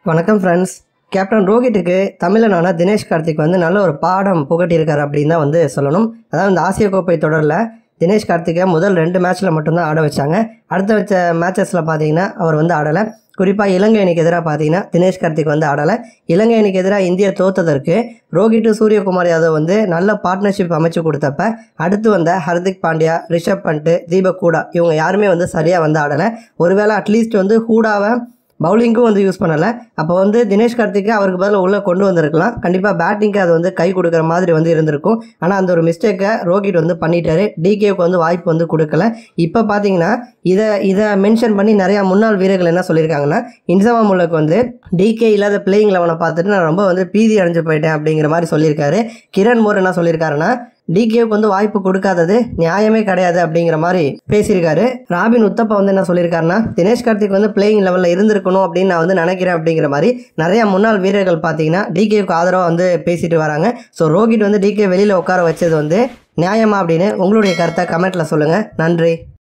வணக்கம் friends captain ரோஹித்துக்கு தமிழனான தினேஷ் கார்த்திக் வந்து நல்ல ஒரு பாடம் புகட்டியிருக்காரு அப்படின்னு தான் வந்து சொல்லணும் அதாவது இந்த ஆசிய கோப்பை தொடரில் தினேஷ் கார்த்திகை முதல் ரெண்டு மேட்ச்சில் மட்டும்தான் ஆட வச்சாங்க அடுத்த வச்ச மேட்சஸில் பார்த்தீங்கன்னா அவர் வந்து ஆடலை குறிப்பாக இலங்கை அணிக்கு எதிராக பார்த்தீங்கன்னா தினேஷ் கார்த்திக் வந்து ஆடலை இலங்கை அணிக்கு எதிராக இந்தியா தோத்ததற்கு ரோஹித் சூரியகுமார் யாதவ் வந்து நல்ல பார்ட்னர்ஷிப் அமைச்சு கொடுத்தப்ப அடுத்து வந்த ஹர்திக் பாண்டியா ரிஷப் பண்ட் தீபக் கூடா இவங்க யாருமே வந்து சரியாக வந்து ஆடலை ஒருவேளை அட்லீஸ்ட் வந்து ஹூடாவை பவுலிங்க்கும் வந்து யூஸ் பண்ணலை அப்போ வந்து தினேஷ் கார்த்திக்கு அவருக்கு பதிலாக உள்ளே கொண்டு வந்திருக்கலாம் கண்டிப்பாக பேட்டிங்க்கு அது வந்து கை கொடுக்குற மாதிரி வந்து இருந்திருக்கும் ஆனால் அந்த ஒரு மிஸ்டேக்கை ரோஹித் வந்து பண்ணிட்டாரு டிகேவுக்கு வந்து வாய்ப்பு வந்து கொடுக்கல இப்போ பார்த்தீங்கன்னா இதை இதை மென்ஷன் பண்ணி நிறையா முன்னாள் வீரர்கள் என்ன சொல்லியிருக்காங்கன்னா இன்சமா முல்லக்கு வந்து டிகே இல்லாத பிளேயிங் லெவனை பார்த்துட்டு நான் ரொம்ப வந்து பீதி அடைஞ்சு போயிட்டேன் அப்படிங்கிற மாதிரி சொல்லியிருக்காரு கிரண் மோர் என்ன சொல்லியிருக்காருன்னா டிகேவுக்கு வந்து வாய்ப்பு கொடுக்காதது நியாயமே கிடையாது அப்படிங்கிற மாதிரி பேசியிருக்காரு ராபின் உத்தப்பா வந்து என்ன சொல்லியிருக்காருன்னா தினேஷ் கார்த்திக் வந்து பிளேயிங் லெவலில் இருந்திருக்கணும் அப்படின்னு நான் வந்து நினைக்கிறேன் அப்படிங்கிற மாதிரி நிறைய முன்னாள் வீரர்கள் பார்த்தீங்கன்னா டிகேவுக்கு ஆதரவாக வந்து பேசிட்டு வராங்க ஸோ ரோஹித் வந்து டிகே வெளியில் உட்கார வச்சது வந்து நியாயமா அப்படின்னு உங்களுடைய கருத்தை கமெண்ட்டில் சொல்லுங்கள் நன்றி